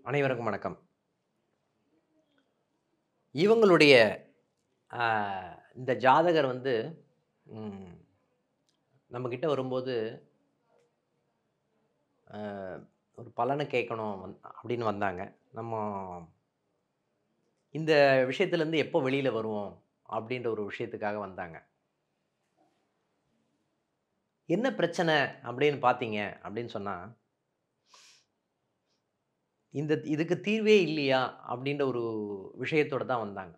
அனைவருக்கும் வணக்கம் இவங்களுடைய ஆ, இந்த ஜாதகர் வந்து ம், நம்மக்கிட்ட வரும்போது ஆ, ஒரு பலனை கேட்கணும் வந்- அப்படின்னு வந்தாங்க நம்ம இந்த விஷயத்துலேருந்து எப்போ வெளியில் வருவோம் அப்படின்ற ஒரு விஷயத்துக்காக வந்தாங்க என்ன பிரச்சனை அப்படின்னு பார்த்தீங்க அப்படின்னு சொன்னால் இந்த இதுக்கு தீர்வே இல்லையா அப்படின்ற ஒரு விஷயத்தோட தான் வந்தாங்க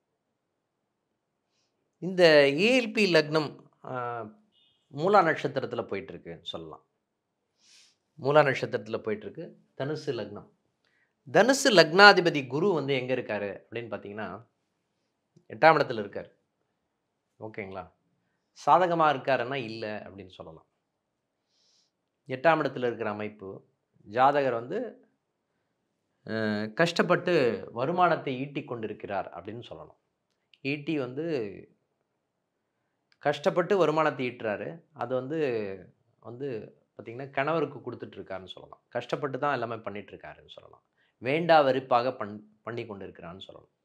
இந்த ஏஎல்பி லக்னம் ஆஹ், மூலா நட்சத்திரத்தில் போயிட்டுருக்குன்னு சொல்லலாம் மூலா நட்சத்திரத்தில் போயிட்டுருக்கு தனுசு லக்னம் தனுசு லக்னாதிபதி குரு வந்து எங்கே இருக்காரு அப்படின்னு பார்த்தீங்கன்னா எட்டாம் இடத்துல இருக்கார் ஓகேங்களா சாதகமாக இருக்காருன்னா இல்லை அப்படின்னு சொல்லலாம் எட்டாம் இடத்துல இருக்கிற அமைப்பு ஜாதகர் வந்து அஹ், கஷ்டப்பட்டு வருமானத்தை ஈட்டி கொண்டிருக்கிறார் அப்படின்னு சொல்லலாம் ஈட்டி வந்து கஷ்டப்பட்டு வருமானத்தை ஈட்டுறாரு அது வந்து வந்து பார்த்திங்கன்னா கணவருக்கு கொடுத்துட்ருக்காருன்னு சொல்லலாம் கஷ்டப்பட்டு தான் எல்லாமே பண்ணிகிட்ருக்காருன்னு சொல்லலாம் வேண்டா வெறுப்பாக பண் பண்ணி கொண்டு இருக்கிறான்னு சொல்லலாம்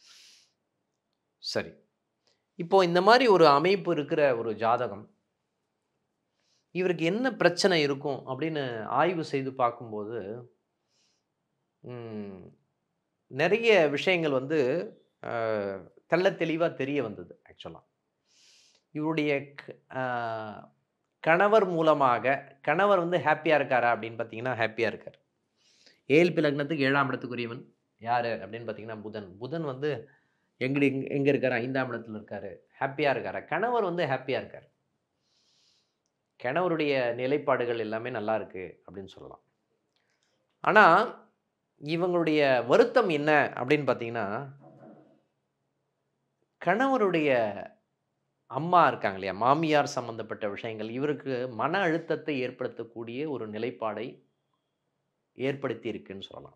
சரி இப்போ இந்த மாதிரி ஒரு அமைப்பு இருக்கிற ஒரு ஜாதகம் இவருக்கு என்ன பிரச்சனை இருக்கும் அப்படின்னு ஆய்வு செய்து பார்க்கும்போது ம், நிறைய விஷயங்கள் வந்து அஹ், தெள்ளத் தெளிவாக தெரிய வந்தது ஆக்சுவலாக இவருடைய க- ஆஹ், கணவர் மூலமாக கணவர் வந்து ஹாப்பியாக இருக்காரா அப்படின்னு பார்த்தீங்கன்னா ஹாப்பியாக இருக்கார் ஏழ்பி லக்னத்துக்கு ஏழாம் இடத்துக்குரியவன் யார் அப்படின்னு பார்த்தீங்கன்னா புதன் புதன் வந்து எங்கடி எங்கே இருக்கார் ஐந்தாம் இடத்துல இருக்கார் ஹாப்பியாக இருக்காரா கணவர் வந்து ஹாப்பியாக இருக்கார் கணவருடைய நிலைப்பாடுகள் எல்லாமே நல்லா இருக்கு அப்படின்னு சொல்லலாம் ஆனால் இவங்களுடைய வருத்தம் என்ன அப்படின்னு பார்த்தீங்கன்னா கணவருடைய அம்மா இருக்காங்க இல்லையா மாமியார் சம்பந்தப்பட்ட விஷயங்கள் இவருக்கு மன அழுத்தத்தை ஏற்படுத்தக்கூடிய ஒரு நிலைப்பாடை ஏற்படுத்தி இருக்குன்னு சொல்லலாம்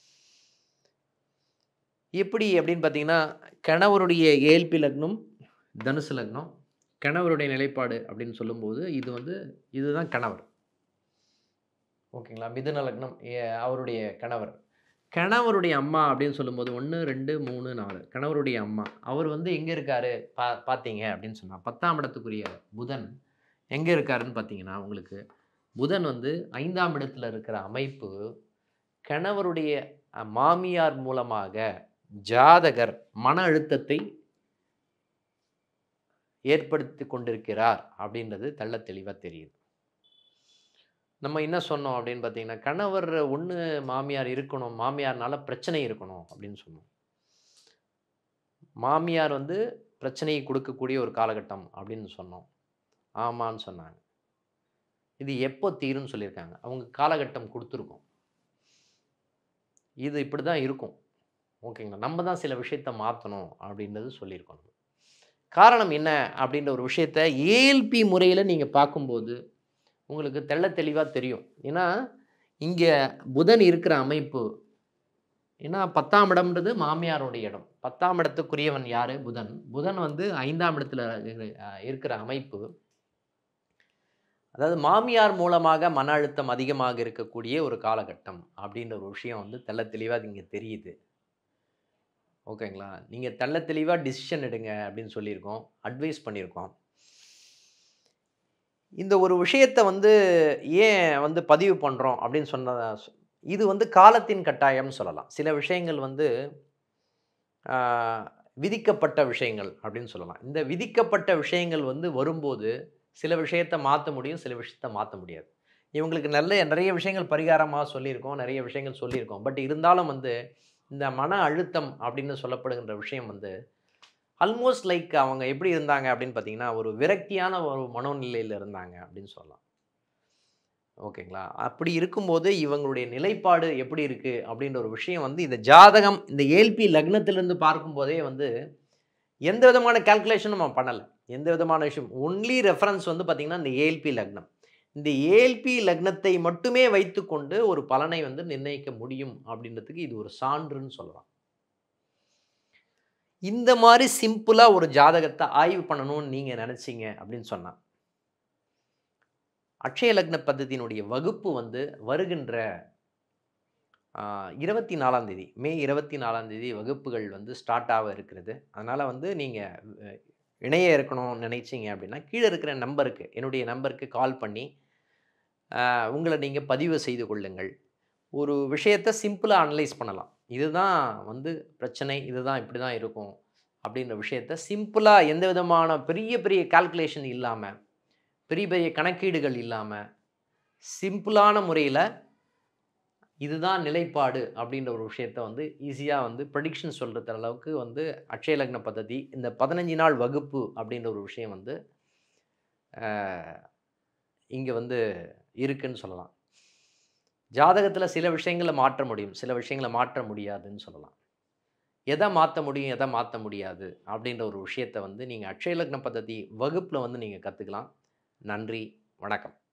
எப்படி அப்படின்னு பார்த்தீங்கன்னா கணவருடைய ஏல்பி லக்னம் தனுசு லக்னம் கணவருடைய நிலைப்பாடு அப்படின்னு சொல்லும்போது இது வந்து இதுதான் கணவர் ஓகேங்களா மிதுன லக்னம் ஏ- அவருடைய கணவர் கணவருடைய அம்மா அப்படின்னு சொல்லும்போது ஒன்று ரெண்டு மூணு நாலு கணவருடைய அம்மா அவர் வந்து எங்கே இருக்காரு பா பார்த்தீங்க அப்படின்னு சொன்னால் பத்தாம் இடத்துக்குரிய புதன் எங்கே இருக்காருன்னு பார்த்தீங்கன்னா உங்களுக்கு புதன் வந்து ஐந்தாம் இடத்துல இருக்கிற அமைப்பு கணவருடைய அஹ், மாமியார் மூலமாக ஜாதகர் மன அழுத்தத்தை ஏற்படுத்தி கொண்டிருக்கிறார் அப்படின்றது தெள்ள தெளிவாக தெரியுது நம்ம என்ன சொன்னோம் அப்படின்னு பார்த்தீங்கன்னா கணவர் ஒன்று மாமியார் இருக்கணும் மாமியார்னால பிரச்சனை இருக்கணும் அப்படின்னு சொன்னோம் மாமியார் வந்து பிரச்சனையை கொடுக்கக்கூடிய ஒரு காலகட்டம் அப்படின்னு சொன்னோம் ஆமான்னு சொன்னாங்க இது எப்போ தீரும்னு சொல்லியிருக்காங்க அவங்க காலகட்டம் கொடுத்துருக்கோம் இது இப்படி தான் இருக்கும் ஓகேங்களா நம்ம தான் சில விஷயத்த மாற்றணும் அப்படின்றது சொல்லியிருக்கோம் நம்ம. காரணம் என்ன அப்படின்ற ஒரு விஷயத்த ஏஎல்பி முறையில் நீங்கள் பார்க்கும்போது உங்களுக்கு தெள்ள தெளிவாக தெரியும் ஏன்னா இங்கே புதன் இருக்கிற அமைப்பு ஏன்னா பத்தாம் இடம்ன்றது மாமியாருடைய இடம் பத்தாம் இடத்துக்குரியவன் யார் புதன் புதன் வந்து ஐந்தாம் இடத்துல அஹ், இருக்கிற அமைப்பு அதாவது மாமியார் மூலமாக மன அழுத்தம் அதிகமாக இருக்கக்கூடிய ஒரு காலகட்டம் அப்படின்ற ஒரு விஷயம் வந்து தெள்ள தெளிவாக இங்கே தெரியுது ஓகேங்களா நீங்கள் தெள்ள தெளிவாக டிசிஷன் எடுங்க அப்படின்னு சொல்லியிருக்கோம் அட்வைஸ் பண்ணியிருக்கோம் இந்த ஒரு விஷயத்தை வந்து ஏன் வந்து பதிவு பண்ணுறோம் அப்படின்னு சொன்ன இது வந்து காலத்தின் கட்டாயம்னு சொல்லலாம் சில விஷயங்கள் வந்து ஆஹ், விதிக்கப்பட்ட விஷயங்கள் அப்படின்னு சொல்லலாம் இந்த விதிக்கப்பட்ட விஷயங்கள் வந்து வரும்போது சில விஷயத்தை மாற்ற முடியும் சில விஷயத்தை மாற்ற முடியாது இவங்களுக்கு நல்ல நிறைய விஷயங்கள் பரிகாரமாக சொல்லியிருக்கோம் நிறைய விஷயங்கள் சொல்லியிருக்கோம் பட் இருந்தாலும் வந்து இந்த மன அழுத்தம் அப்படின்னு சொல்லப்படுகின்ற விஷயம் வந்து ஆல்மோஸ்ட் லைக் அவங்க எப்படி இருந்தாங்க அப்படின்னு பார்த்தீங்கன்னா ஒரு விரக்தியான ஒரு மனோநிலையில் இருந்தாங்க அப்படின்னு சொல்லலாம் ஓகேங்களா அப்படி இருக்கும்போது இவங்களுடைய நிலைப்பாடு எப்படி இருக்குது அப்படின்ற ஒரு விஷயம் வந்து இந்த ஜாதகம் இந்த ஏல்பி லக்னத்திலிருந்து பார்க்கும்போதே வந்து எந்த விதமான கால்குலேஷனும் நம்ம பண்ணலை எந்த விதமான விஷயம் ஒன்லி ரெஃபரன்ஸ் வந்து பார்த்திங்கன்னா இந்த ஏல்பி லக்னம் இந்த ஏல்பி லக்னத்தை மட்டுமே வைத்துக்கொண்டு ஒரு பலனை வந்து நிர்ணயிக்க முடியும் அப்படின்றதுக்கு இது ஒரு சான்றுன்னு சொல்லலாம் இந்த மாதிரி சிம்பிளாக ஒரு ஜாதகத்தை ஆய்வு பண்ணணும்னு நீங்கள் நினச்சிங்க அப்படின்னு சொன்னால் அக்ஷய லக்ன பద్ధதியினுடைய வகுப்பு வந்து வருகின்ற இருபத்தி நாலாம் தேதி மே இருபத்தி நாலாம் தேதி வகுப்புகள் வந்து ஸ்டார்ட் ஆக இருக்கிறது அதனால் வந்து நீங்கள் இணைய இருக்கணும்னு நினைச்சீங்க அப்படின்னா கீழே இருக்கிற நம்பருக்கு என்னுடைய நம்பருக்கு கால் பண்ணி ஆஹ், உங்களை நீங்கள் பதிவு செய்து கொள்ளுங்கள் ஒரு விஷயத்தை சிம்பிளாக அனலைஸ் பண்ணலாம் இதுதான் வந்து பிரச்சனை இதுதான் இப்படி தான் இருக்கும் அப்படின்ற விஷயத்த சிம்பிளாக எந்த விதமான பெரிய பெரிய கால்குலேஷன் இல்லாமல் பெரிய பெரிய கணக்கீடுகள் இல்லாமல் சிம்பிளான முறையில் இதுதான் நிலைப்பாடு அப்படின்ற ஒரு விஷயத்த வந்து ஈஸியாக வந்து ப்ரெடிக்ஷன் சொல்கிறது அளவுக்கு வந்து அட்சய லக்ன பദ്ധதி இந்த பதினஞ்சு நாள் வகுப்பு அப்படின்ற ஒரு விஷயம் வந்து இங்கே வந்து இருக்குன்னு சொல்லலாம் ஜாதகத்தில் சில விஷயங்களை மாற்ற முடியும் சில விஷயங்களை மாற்ற முடியாதுன்னு சொல்லலாம் எதை மாற்ற முடியும் எதை மாற்ற முடியாது அப்படின்ற ஒரு விஷயத்தை வந்து நீங்கள் அட்சய லக்ன பദ്ധதி வகுப்பில் வந்து நீங்கள் கற்றுக்கலாம் நன்றி வணக்கம்